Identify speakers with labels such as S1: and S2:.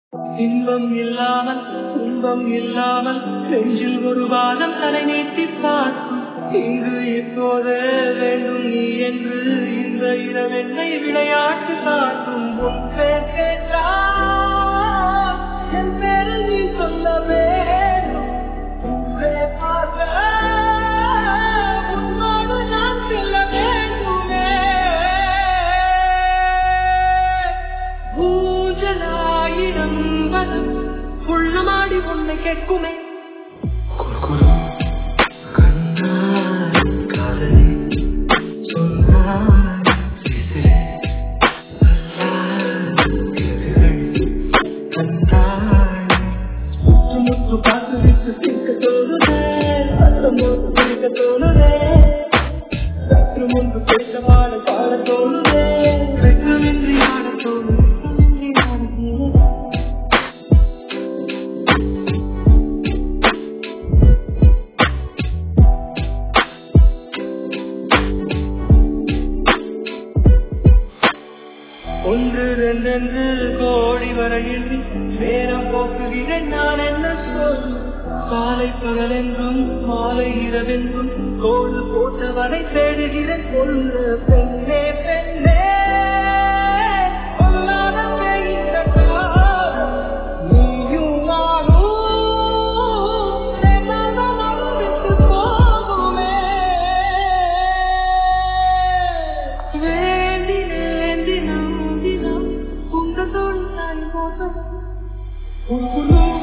S1: இன்பம் இல்லாமல் துன்பம் இல்லாமல் நெஞ்சில் ஒரு வாதம் தலை நீட்டி பார்க்கும் இங்கு இப்போது வேண்டும் நீ என்று இந்த இரவெண்ணை விளையாட்டு காட்டும் உன் பேர் கேட்டால் என் பேரில் நீ சொல்ல வேண்டும் ஊரே பார்க்க உன்னோடு நான் செல்ல வேண்டுமே ஊஞ்சலாயிரம் வரும் உள்ளமாடி உன்னை கேட்குமே
S2: குறுகுறு கண்ணால் காதலி சொன்னாய் பேசுகிறே கண்டாய்
S1: முத்து முத்து பார்த்து விட்டு சிரிக்க தோணுதே சத்தம் போட்டு சிரிக்க தோணுதே சற்று முன்பு பேச பாட பாட தோணுதே வெட்கமின்றி ஆட தோணுதே வெட்கமின்றி ஆட தோணுதே ஒன்று ரெண்டென்று கோடி வரையில் நேரம் போக்குகிறேன் நான் என்ன சொல் காலை பகலென்றும் மாலை இரவென்றும் கோடு போட்டவனை தேடுகிறேன் கொல்ல பெண்ணே பெண்ணே கொல்லாத பெய்த காலம் நீயும் நானும் சேராத மனம் விட்டு போகுமே வேண்டினேன் தினம் தினம் உங்க தோல் தாய் போதும்